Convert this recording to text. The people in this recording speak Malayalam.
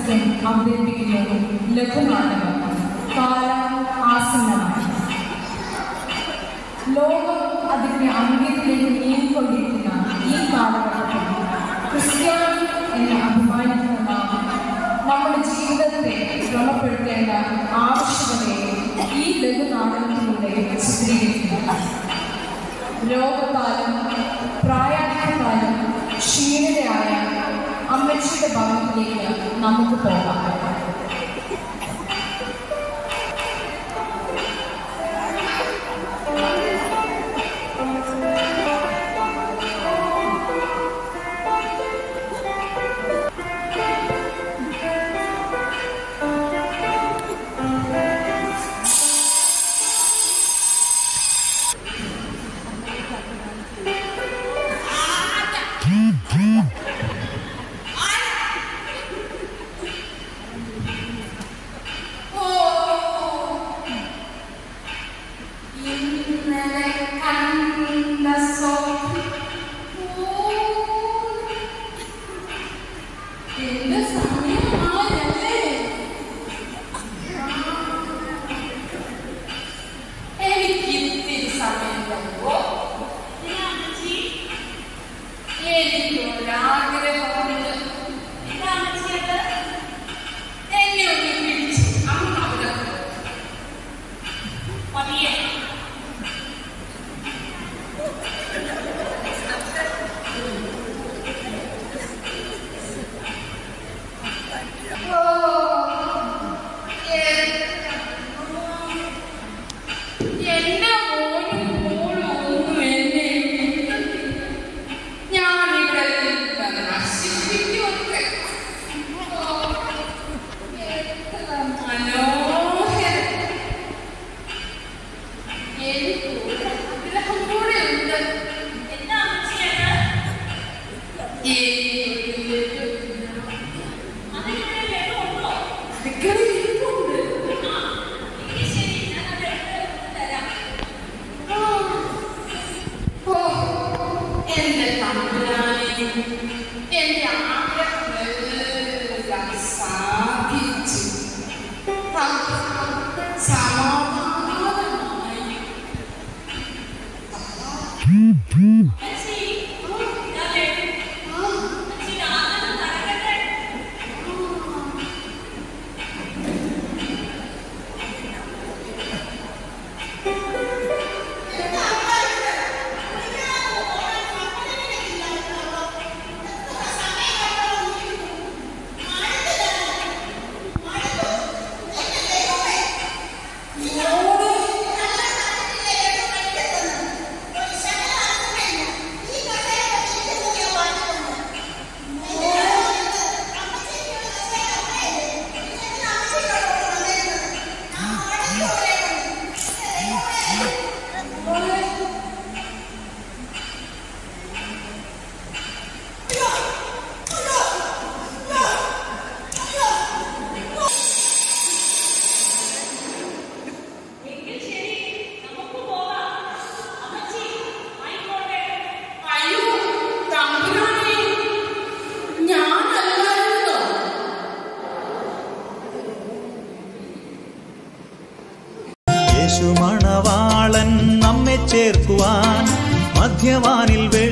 സഖ്യം അവതരിപ്പിക്കുന്നു ലഘുനാടകം കാലം ആസന്നമാണ് ലോകം അതിന്റെ അന്ത്യത്തിലേക്ക് നീങ്ങിക്കൊണ്ടിരിക്കുന്ന ഈ കാലഘട്ടത്തിൽ ക്രിസ്ത്യാനി എന്ന് അഭിമാനിക്കുന്ന നാം നമ്മുടെ ജീവിതത്തെ ക്രമപ്പെടുത്തേണ്ട ആവശ്യകതയെ ഈ ലഘുനാടകത്തിലൂടെ ചിത്രീകരിക്കുന്നു രോഗകാലം പ്രായാധികകാലം ക്ഷീണിതയായ അമ്മച്ചിയുടെ ഭവനത്തിലേക്ക് നമുക്ക് പോകാം ഇന്നലെ കണ്ട സ്വപ്നം എന്റെ സമയമായല്ലേ എനിക്ക് ഇത്തിരി സമയം തരുമോ എനിക്കൊരാഗ്രഹമുണ്ട് എന്നെ ഒന്ന് പിടിച്ച് അമ്മ അവിടെ പതിയെ എന്റെ മോനും മോളും ഒന്നും എന്നെ ഞാനിവിടെ നശിപ്പിക്കുമൊക്കെ മനോഹരം എനിക്ക് ഒരു ആഗ്രഹം കൂടെ ഉണ്ട് എന്താ അടുക്കളയിൽ ഇരിപ്പുണ്ട് ഓ, എന്റെ തമ്പുരാനെ, എന്റെ ആഗ്രഹമെല്ലാം സാധിച്ചു. സമാധാനമായി. അയ്യോ, തമ്പുരാനെ, ഞാനല്ലായിരുന്നോ? യേശു മണവാളൻ നമ്മെ ചേർക്കുവാൻ മധ്യവാനിൽ വേ